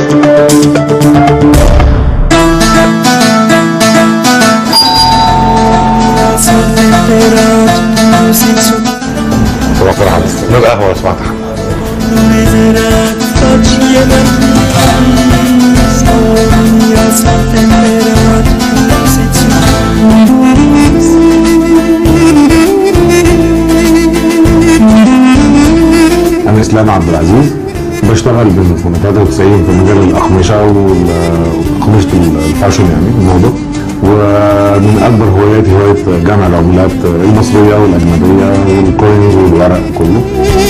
صباح الخير يا حمد من القهوه لو سمحت يا حمد انا اسلام عبد العزيز بشتغل من 93 في مجال الاقمشه واقمشه الفاشن يعني الموضه ومن اكبر هواياتي هوايه جمع العملات المصريه والاجنبيه والكوينز والورق كله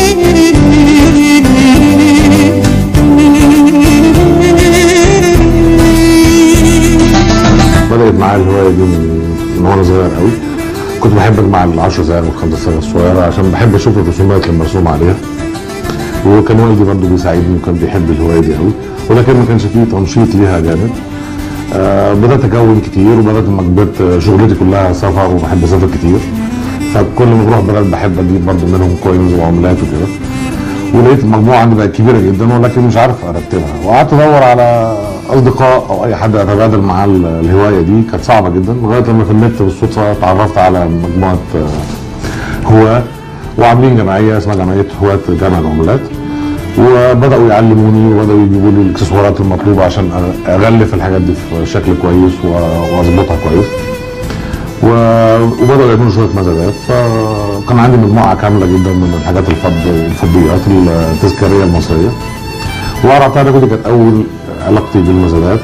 بدات معايا الهوايه دي من من وانا صغير قوي كنت بحب اجمع العشر صغير والخمسة صغير الصغيره عشان بحب اشوف الرسومات اللي مرسوم عليها وكان والدي برضه بيساعدني وكان بيحب الهوايه دي قوي ولكن ما كانش فيه تنشيط ليها جامد آه بدات اكون كتير وبدات لما كبرت آه، شغلتي كلها سفر وبحب اسافر كتير فكل ما بروح بلد بحب اجيب برضه منهم كوينز وعملات وكده ولقيت المجموعه عندي بقت كبيره جدا ولكن مش عارف ارتبها وقعدت ادور على اصدقاء او اي حد اتبادل معاه ال- الهوايه دي كانت صعبه جدا لغايه لما في النت بالصدفه اتعرفت على مجموعه آه، هواه وعاملين جمعيه اسمها جمعيه هواة جمع العملات وبداوا يعلموني وبداوا يجيبوا لي الاكسسوارات المطلوبه عشان أ- اغلف الحاجات دي في شكل كويس و- واظبطها كويس و- وبداوا يعملوا شويه مزادات فكان عندي مجموعه كامله جدا من الحاجات الفض الفضيات التذكاريه المصريه وقرأتها انا كنت كانت اول علاقتي بالمزادات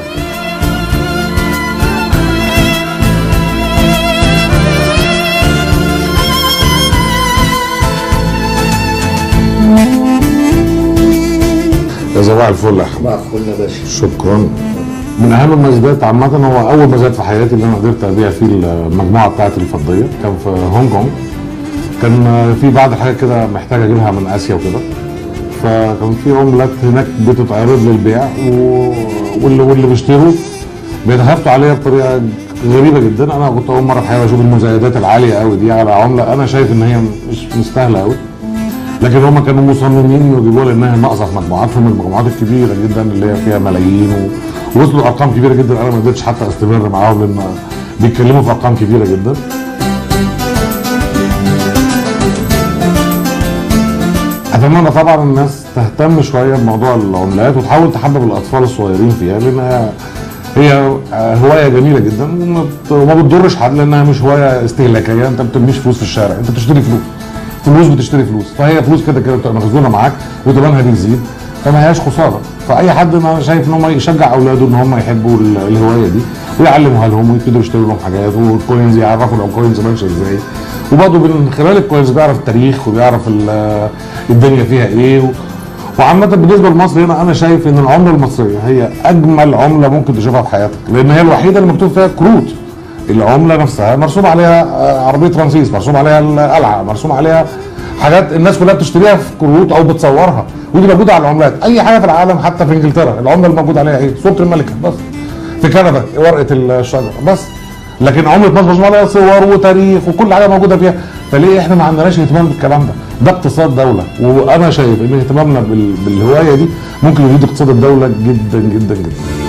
يا صباح الفل يا احمد صباح الفل يا باشا شكرا من اهم المزادات عامة هو أول مزاد في حياتي اللي أنا قدرت أبيع فيه المجموعة بتاعتي الفضية كان في هونج كونج كان في بعض الحاجات كده محتاج أجيبها من آسيا وكده فكان في عملات هناك بتتعرض للبيع و... واللي واللي بيشتروا بيتهافتوا عليها بطريقة غريبة جدا أنا كنت أول مرة في حياتي أشوف المزايدات العالية قوي دي على عملة أنا شايف إن هي مش مستاهلة قوي لكن هم كانوا مصممين يجيبوا لي انها ناقصه في مجموعاتهم المجموعات الكبيره جدا اللي هي فيها ملايين و... ووصلوا لارقام كبيره جدا انا ما قدرتش حتى استمر معاهم لان بيتكلموا في ارقام كبيره جدا اتمنى طبعا الناس تهتم شويه بموضوع العملات وتحاول تحبب الاطفال الصغيرين فيها لانها هي هوايه جميله جدا وما بت- وما بتضرش حد لانها مش هوايه استهلاكيه انت ما بترميش فلوس في الشارع انت بتشتري فلوس فلوس بتشتري فلوس فهي فلوس كده كده بتبقى مخزونه معاك وثمنها بيزيد فما هياش خساره فاي حد انا شايف ان هم يشجع اولاده ان هم يحبوا ال- الهوايه دي ويعلموها لهم ويبتدوا يشتروا لهم حاجات والكوينز يعرفوا لو كوينز ماشيه ازاي وبرضه من خلال الكوينز بيعرف التاريخ وبيعرف ال- الدنيا فيها ايه و... وعامة بالنسبة لمصر هنا أنا شايف إن العملة المصرية هي أجمل عملة ممكن تشوفها في حياتك، لأن هي الوحيدة اللي مكتوب فيها كروت. العملة نفسها مرسوم عليها آه، عربية رمسيس، مرسوم عليها القلعة، مرسوم عليها حاجات الناس كلها بتشتريها في كروت أو بتصورها، ودي موجودة على العملات، أي حاجة في العالم حتى في إنجلترا، العملة اللي موجود عليها إيه؟ صورة الملكة بس. في كندا ورقة الشجرة بس. لكن عملة مصر مرسوم عليها صور وتاريخ وكل حاجة موجودة فيها، فليه إحنا ما عندناش اهتمام بالكلام ده؟ ده اقتصاد دولة، وأنا شايف إن اهتمامنا بال- بالهواية دي ممكن يزيد اقتصاد الدولة جدا جدا جدا.